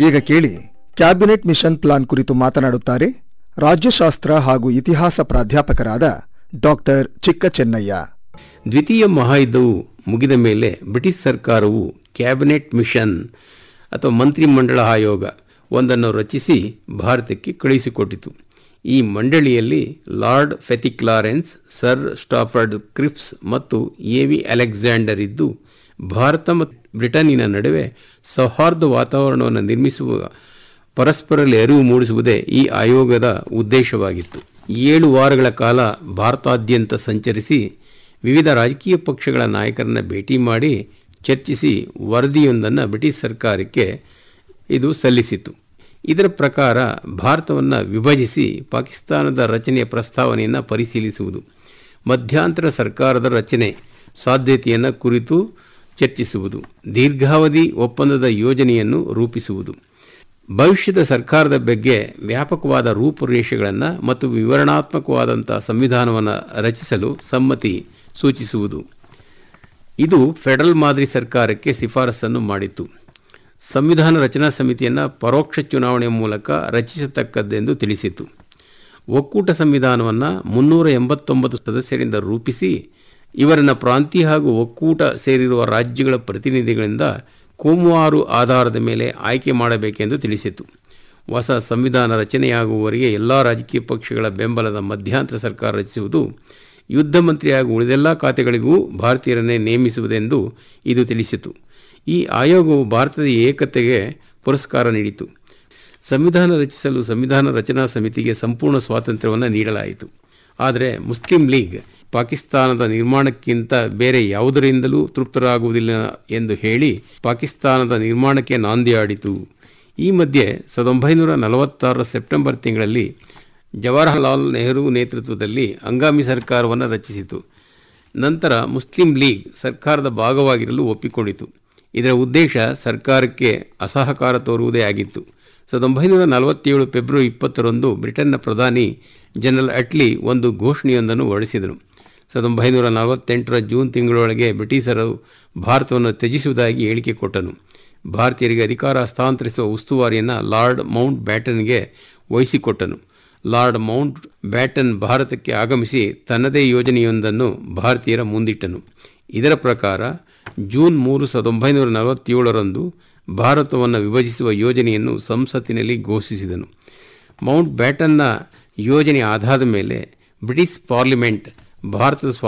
ಈಗ ಕೇಳಿ cabinet mission plan ಕುರಿತು ಮಾತನಾಡುತ್ತಾರೆ ರಾಜ್ಯಶಾಸ್ತ್ರ ಹಾಗೂ ಇತಿಹಾಸ ಪ್ರಾಧ್ಯಾಪಕರಾದ ಡಾಕ್ಟರ್ ಚಿಕ್ಕ ಚೆನ್ನಯ್ಯ ದ್ವಿತೀಯ ಮಹಾಯುದ್ಧವು ಮುಗಿದ ಮೇಲೆ ಬ್ರಿಟಿಷ್ ಸರ್ಕಾರವು ಕ್ಯಾಬಿನೆಟ್ ಮಿಷನ್ ಅಥವಾ ಮಂತ್ರಿಮಂಡಲ ಆಯೋಗ ಒಂದನ್ನು ರಚಿಸಿ ಭಾರತಕ್ಕೆ ಕಳುಹಿಸಿಕೊಟ್ಟಿತು ಈ ಮಂಡಳಿಯಲ್ಲಿ Lord Pethick Lawrence Sir Stafford Cripps ಮತ್ತು ಎ ವಿ ಅಲೆಕ್ಸಾಂಡರ್ ಇದ್ದು ಭಾರತ ಮತ್ತು ಬ್ರಿಟನ್ನಿನ ನಡುವೆ ಸೌಹಾರ್ದ ವಾತಾವರಣವನ್ನು ನಿರ್ಮಿಸುವ ಪರಸ್ಪರಲ್ಲಿ ಅರಿವು ಮೂಡಿಸುವುದೇ ಈ ಆಯೋಗದ ಉದ್ದೇಶವಾಗಿತ್ತು ಏಳು ವಾರಗಳ ಕಾಲ ಭಾರತಾದ್ಯಂತ ಸಂಚರಿಸಿ ವಿವಿಧ ರಾಜಕೀಯ ಪಕ್ಷಗಳ ನಾಯಕರನ್ನ ಭೇಟಿ ಮಾಡಿ ಚರ್ಚಿಸಿ ವರದಿಯೊಂದನ್ನು ಬ್ರಿಟಿಷ್ ಸರ್ಕಾರಕ್ಕೆ ಇದು ಸಲ್ಲಿಸಿತು ಇದರ ಪ್ರಕಾರ ಭಾರತವನ್ನು ವಿಭಜಿಸಿ ಪಾಕಿಸ್ತಾನದ ರಚನೆಯ ಪ್ರಸ್ತಾವನೆಯನ್ನು ಪರಿಶೀಲಿಸುವುದು ಮಧ್ಯಂತರ ಸರ್ಕಾರದ ರಚನೆ ಸಾಧ್ಯತೆಯನ್ನು ಕುರಿತು ಚರ್ಚಿಸುವುದು ದೀರ್ಘಾವಧಿ ಒಪ್ಪಂದದ ಯೋಜನೆಯನ್ನು ರೂಪಿಸುವುದು ಭವಿಷ್ಯದ ಸರ್ಕಾರದ ಬಗ್ಗೆ ವ್ಯಾಪಕವಾದ ರೂಪುರೇಷೆಗಳನ್ನು ಮತ್ತು ವಿವರಣಾತ್ಮಕವಾದಂಥ ಸಂವಿಧಾನವನ್ನು ರಚಿಸಲು ಸಮ್ಮತಿ ಸೂಚಿಸುವುದು ಇದು ಫೆಡರಲ್ ಮಾದರಿ ಸರ್ಕಾರಕ್ಕೆ ಶಿಫಾರಸನ್ನು ಮಾಡಿತ್ತು ಸಂವಿಧಾನ ರಚನಾ ಸಮಿತಿಯನ್ನು ಪರೋಕ್ಷ ಚುನಾವಣೆಯ ಮೂಲಕ ರಚಿಸತಕ್ಕದ್ದೆಂದು ತಿಳಿಸಿತು ಒಕ್ಕೂಟ ಸಂವಿಧಾನವನ್ನು ಮುನ್ನೂರ ಎಂಬತ್ತೊಂಬತ್ತು ಸದಸ್ಯರಿಂದ ರೂಪಿಸಿ ಇವರನ್ನು ಪ್ರಾಂತೀಯ ಹಾಗೂ ಒಕ್ಕೂಟ ಸೇರಿರುವ ರಾಜ್ಯಗಳ ಪ್ರತಿನಿಧಿಗಳಿಂದ ಕೋಮುವಾರು ಆಧಾರದ ಮೇಲೆ ಆಯ್ಕೆ ಮಾಡಬೇಕೆಂದು ತಿಳಿಸಿತು ಹೊಸ ಸಂವಿಧಾನ ರಚನೆಯಾಗುವವರೆಗೆ ಎಲ್ಲ ರಾಜಕೀಯ ಪಕ್ಷಗಳ ಬೆಂಬಲದ ಮಧ್ಯಂತರ ಸರ್ಕಾರ ರಚಿಸುವುದು ಯುದ್ಧ ಮಂತ್ರಿ ಹಾಗೂ ಉಳಿದೆಲ್ಲ ಖಾತೆಗಳಿಗೂ ಭಾರತೀಯರನ್ನೇ ನೇಮಿಸುವುದೆಂದು ಇದು ತಿಳಿಸಿತು ಈ ಆಯೋಗವು ಭಾರತದ ಏಕತೆಗೆ ಪುರಸ್ಕಾರ ನೀಡಿತು ಸಂವಿಧಾನ ರಚಿಸಲು ಸಂವಿಧಾನ ರಚನಾ ಸಮಿತಿಗೆ ಸಂಪೂರ್ಣ ಸ್ವಾತಂತ್ರ್ಯವನ್ನು ನೀಡಲಾಯಿತು ಆದರೆ ಮುಸ್ಲಿಂ ಲೀಗ್ ಪಾಕಿಸ್ತಾನದ ನಿರ್ಮಾಣಕ್ಕಿಂತ ಬೇರೆ ಯಾವುದರಿಂದಲೂ ತೃಪ್ತರಾಗುವುದಿಲ್ಲ ಎಂದು ಹೇಳಿ ಪಾಕಿಸ್ತಾನದ ನಿರ್ಮಾಣಕ್ಕೆ ನಾಂದಿ ಆಡಿತು ಈ ಮಧ್ಯೆ ಸಾವಿರದ ಒಂಬೈನೂರ ನಲವತ್ತಾರರ ಸೆಪ್ಟೆಂಬರ್ ತಿಂಗಳಲ್ಲಿ ಜವಾಹರಲಾಲ್ ನೆಹರು ನೇತೃತ್ವದಲ್ಲಿ ಹಂಗಾಮಿ ಸರ್ಕಾರವನ್ನು ರಚಿಸಿತು ನಂತರ ಮುಸ್ಲಿಂ ಲೀಗ್ ಸರ್ಕಾರದ ಭಾಗವಾಗಿರಲು ಒಪ್ಪಿಕೊಂಡಿತು ಇದರ ಉದ್ದೇಶ ಸರ್ಕಾರಕ್ಕೆ ಅಸಹಕಾರ ತೋರುವುದೇ ಆಗಿತ್ತು ಸಾವಿರದ ಒಂಬೈನೂರ ನಲವತ್ತೇಳು ಫೆಬ್ರವರಿ ಇಪ್ಪತ್ತರಂದು ಬ್ರಿಟನ್ನ ಪ್ರಧಾನಿ ಜನರಲ್ ಅಟ್ಲಿ ಒಂದು ಘೋಷಣೆಯೊಂದನ್ನು ಹೊರಡಿಸಿದರು ಸಾವಿರದ ಒಂಬೈನೂರ ನಲವತ್ತೆಂಟರ ಜೂನ್ ತಿಂಗಳೊಳಗೆ ಬ್ರಿಟಿಷರು ಭಾರತವನ್ನು ತ್ಯಜಿಸುವುದಾಗಿ ಹೇಳಿಕೆ ಕೊಟ್ಟನು ಭಾರತೀಯರಿಗೆ ಅಧಿಕಾರ ಹಸ್ತಾಂತರಿಸುವ ಉಸ್ತುವಾರಿಯನ್ನು ಲಾರ್ಡ್ ಮೌಂಟ್ ಬ್ಯಾಟನ್ಗೆ ವಹಿಸಿಕೊಟ್ಟನು ಲಾರ್ಡ್ ಮೌಂಟ್ ಬ್ಯಾಟನ್ ಭಾರತಕ್ಕೆ ಆಗಮಿಸಿ ತನ್ನದೇ ಯೋಜನೆಯೊಂದನ್ನು ಭಾರತೀಯರ ಮುಂದಿಟ್ಟನು ಇದರ ಪ್ರಕಾರ ಜೂನ್ ಮೂರು ಸಾವಿರದ ಒಂಬೈನೂರ ನಲವತ್ತೇಳರಂದು ಭಾರತವನ್ನು ವಿಭಜಿಸುವ ಯೋಜನೆಯನ್ನು ಸಂಸತ್ತಿನಲ್ಲಿ ಘೋಷಿಸಿದನು ಮೌಂಟ್ ಬ್ಯಾಟನ್ನ ಯೋಜನೆ ಆಧಾರದ ಮೇಲೆ ಬ್ರಿಟಿಷ್ ಪಾರ್ಲಿಮೆಂಟ್ ಭಾರತದ ಸ್ವಾ